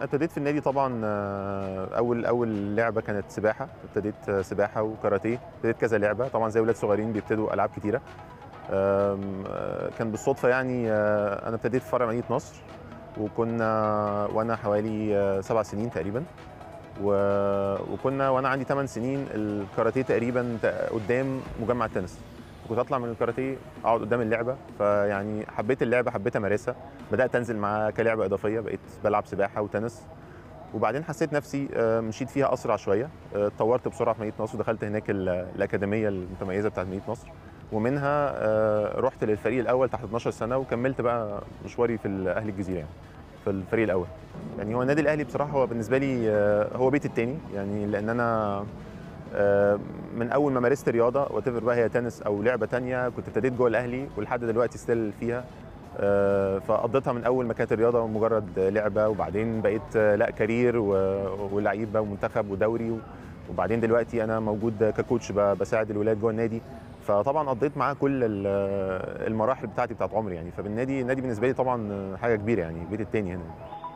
ابتديت في النادي طبعا آه، اول اول لعبه كانت سباحه ابتديت آه، سباحه وكاراتيه ابتديت كذا لعبه طبعا زي ولاد صغيرين بيبتدوا العاب كتيره آم، آه، كان بالصدفه يعني آه، انا ابتديت في فرع مدينه نصر وكنا وانا حوالي آه، سبع سنين تقريبا و- وكنا وانا عندي 8 سنين الكاراتيه تقريبا ت- قدام مجمع التنس كنت اطلع من الكاراتيه اقعد قدام اللعبه فيعني حبيت اللعبه حبيت امارسها بدات انزل معاها كلعبه اضافيه بقيت بلعب سباحه وتنس وبعدين حسيت نفسي آه، مشيت فيها اسرع شويه آه، اتطورت بسرعه في مدينه نصر ودخلت هناك ال- الاكاديميه المتميزه بتاعت مدينه نصر ومنها آه، رحت للفريق الاول تحت 12 سنه وكملت بقى مشواري في اهلي الجزيره يعني في الفريق الاول يعني هو النادي الاهلي بصراحه هو بالنسبه لي آه، هو بيتي التاني يعني لان انا آه، من اول ما مارست رياضه وات بقى هي تنس او لعبه تانية كنت ابتديت جوه الاهلي ولحد دلوقتي ستيل فيها آه، فقضيتها من اول ما كانت الرياضه مجرد لعبه وبعدين بقيت آه، لا كارير و- ولعيب بقى ومنتخب ودوري و- وبعدين دلوقتي انا موجود ككوتش ب- بساعد الولاد جوه النادي فطبعا قضيت معاه كل ال- المراحل بتاعتي بتاعت عمري يعني فبالنادي النادي بالنسبه لي طبعا حاجه كبيره يعني البيت التاني هنا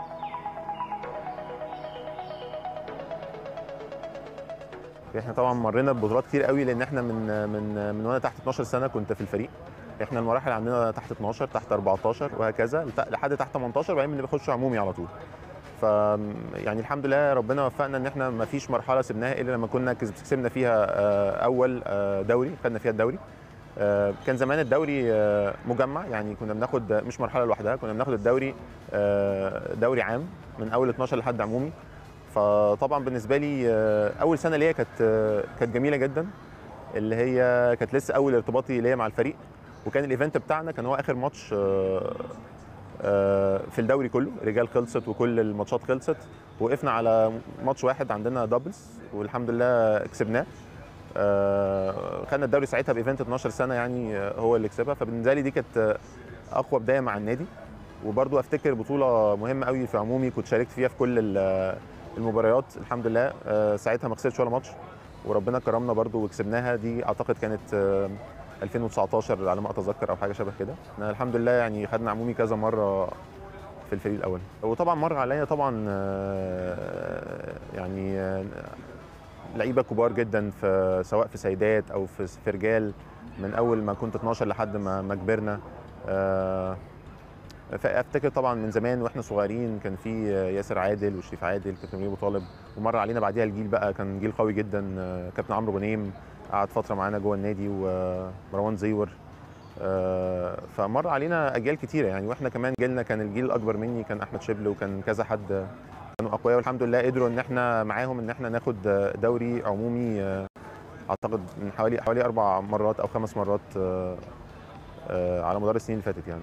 احنا طبعا مرينا ببطولات كتير قوي لان احنا من من من وانا تحت 12 سنه كنت في الفريق احنا المراحل عندنا تحت 12 تحت 14 وهكذا لت- لحد تحت 18 وبعدين بنخش عمومي على طول ف يعني الحمد لله ربنا وفقنا ان احنا ما فيش مرحله سبناها الا لما كنا كسب- كسبنا فيها آه، اول آه، دوري خدنا فيها الدوري آه، كان زمان الدوري آه، مجمع يعني كنا بناخد مش مرحله لوحدها كنا بناخد الدوري آه، دوري عام من اول 12 لحد عمومي فطبعا بالنسبه لي آه، اول سنه ليا كانت آه، كانت جميله جدا اللي هي كانت لسه اول ارتباطي ليا مع الفريق وكان الايفنت بتاعنا كان هو اخر ماتش آه، آه، في الدوري كله رجال خلصت وكل الماتشات خلصت وقفنا على ماتش واحد عندنا دبلز والحمد لله كسبناه آه، خدنا الدوري ساعتها بايفنت 12 سنه يعني آه، هو اللي كسبها فبالنسبه لي دي كانت آه، اقوى بدايه مع النادي وبرضو افتكر بطوله مهمه قوي في عمومي كنت شاركت فيها في كل ال- المباريات الحمد لله آه، ساعتها ما خسرتش ولا ماتش وربنا كرمنا برضو وكسبناها دي اعتقد كانت آه، 2019 على ما اتذكر او حاجه شبه كده احنا الحمد لله يعني خدنا عمومي كذا مره في الفريق الاول وطبعا مر عليا طبعا آه، يعني آه، لعيبه كبار جدا في سواء في سيدات او في في رجال من اول ما كنت 12 لحد ما ما كبرنا آه، فافتكر طبعا من زمان واحنا صغيرين كان في ياسر عادل وشريف عادل كابتن ابو طالب ومر علينا بعديها الجيل بقى كان جيل قوي جدا آه، كابتن عمرو غنيم قعد فتره معانا جوه النادي ومروان زيور آه، فمر علينا اجيال كتيره يعني واحنا كمان جيلنا كان الجيل الاكبر مني كان احمد شبل وكان كذا حد كانوا اقوياء والحمد لله قدروا ان احنا معاهم ان احنا ناخد دوري عمومي آه، اعتقد من حوالي حوالي اربع مرات او خمس مرات آه، آه، على مدار السنين اللي فاتت يعني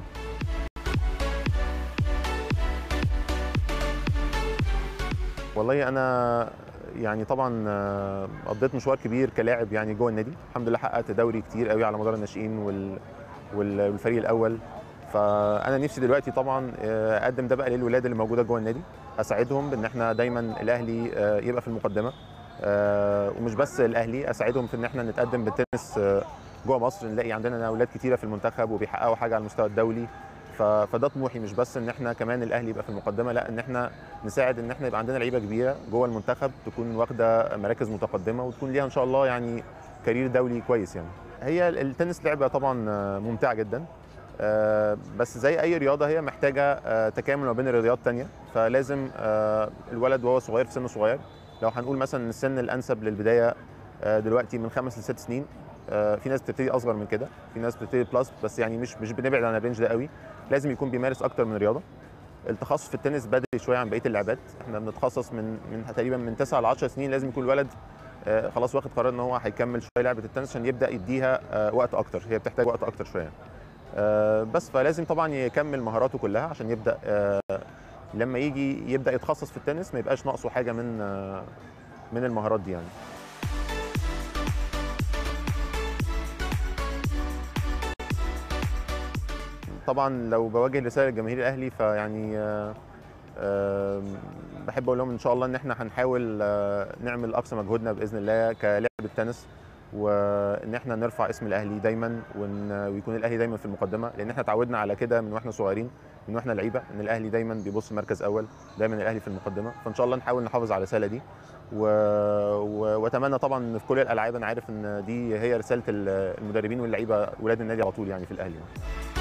والله انا يعني طبعا آه، قضيت مشوار كبير كلاعب يعني جوه النادي الحمد لله حققت دوري كتير قوي على مدار الناشئين وال وال- والفريق الاول فانا نفسي دلوقتي طبعا آه، اقدم ده بقى للولاد اللي موجوده جوه النادي اساعدهم بان احنا دايما الاهلي آه، يبقى في المقدمه آه، ومش بس الاهلي اساعدهم في ان احنا نتقدم بالتنس آه، جوه مصر نلاقي عندنا اولاد كتيره في المنتخب وبيحققوا حاجه على المستوى الدولي ف- فده طموحي مش بس ان احنا كمان الاهلي يبقى في المقدمه لا ان احنا نساعد ان احنا يبقى عندنا لعيبه كبيره جوه المنتخب تكون واخده مراكز متقدمه وتكون ليها ان شاء الله يعني كارير دولي كويس يعني هي التنس لعبه طبعا آه، ممتعه جدا آه، بس زي اي رياضه هي محتاجه آه، تكامل ما بين الرياضات الثانيه فلازم آه، الولد وهو صغير في سن صغير لو هنقول مثلا السن الانسب للبدايه آه، دلوقتي من خمس لست سنين آه، في ناس بتبتدي اصغر من كده في ناس بتبتدي بلس بس يعني مش مش بنبعد عن الرينج ده قوي لازم يكون بيمارس اكتر من رياضه التخصص في التنس بدري شويه عن بقيه اللعبات احنا بنتخصص من من تقريبا من 9 ل 10 سنين لازم يكون الولد آه، خلاص واخد قرار ان هو هيكمل شويه لعبه التنس عشان يبدا يديها آه، وقت اكتر هي بتحتاج وقت اكتر شويه آه، بس فلازم طبعا يكمل مهاراته كلها عشان يبدا آه، لما يجي يبدا يتخصص في التنس ما يبقاش ناقصه حاجه من آه، من المهارات دي يعني طبعا لو بوجه رساله للجماهير الاهلي فيعني آه، آه، بحب اقول لهم ان شاء الله ان احنا هنحاول آه، نعمل اقصى مجهودنا باذن الله كلاعب التنس وان احنا نرفع اسم الاهلي دايما وإن ويكون الاهلي دايما في المقدمه لان احنا اتعودنا على كده من واحنا صغيرين من واحنا لعيبه ان الاهلي دايما بيبص مركز اول دايما الاهلي في المقدمه فان شاء الله نحاول نحافظ على الرساله دي و... و... واتمنى طبعا إن في كل الالعاب انا عارف ان دي هي رساله المدربين واللعيبه ولاد النادي على طول يعني في الاهلي